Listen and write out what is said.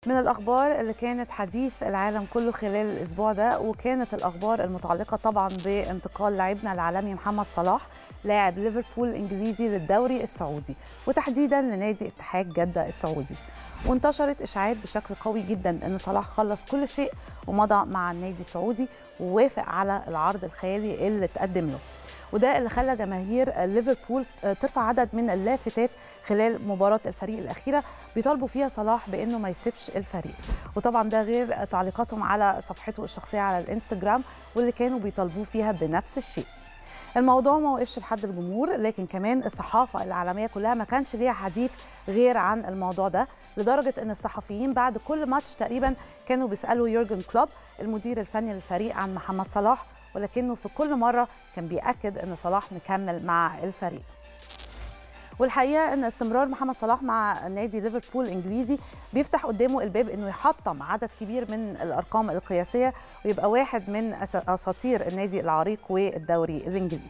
من الأخبار اللي كانت حديث العالم كله خلال الأسبوع ده وكانت الأخبار المتعلقة طبعا بانتقال لاعبنا العالمي محمد صلاح لاعب ليفربول الإنجليزي للدوري السعودي وتحديدا لنادي اتحاد جدة السعودي وانتشرت اشاعات بشكل قوي جدا ان صلاح خلص كل شيء ومضى مع النادي السعودي ووافق على العرض الخيالي اللي تقدم له وده اللي خلى جماهير ليفربول ترفع عدد من اللافتات خلال مباراة الفريق الأخيرة بيطالبوا فيها صلاح بأنه ما يسيبش الفريق وطبعا ده غير تعليقاتهم على صفحته الشخصية على الانستجرام واللي كانوا بيطالبوه فيها بنفس الشيء الموضوع ما وقفش لحد الجمهور لكن كمان الصحافة العالمية كلها ما كانش ليها حديث غير عن الموضوع ده لدرجة ان الصحفيين بعد كل ماتش تقريبا كانوا بيسألوا يورجن كلوب المدير الفني للفريق عن محمد صلاح ولكنه في كل مرة كان بيأكد ان صلاح مكمل مع الفريق والحقيقه ان استمرار محمد صلاح مع نادي ليفربول الانجليزي بيفتح قدامه الباب انه يحطم عدد كبير من الارقام القياسيه ويبقى واحد من اساطير النادي العريق والدوري الانجليزي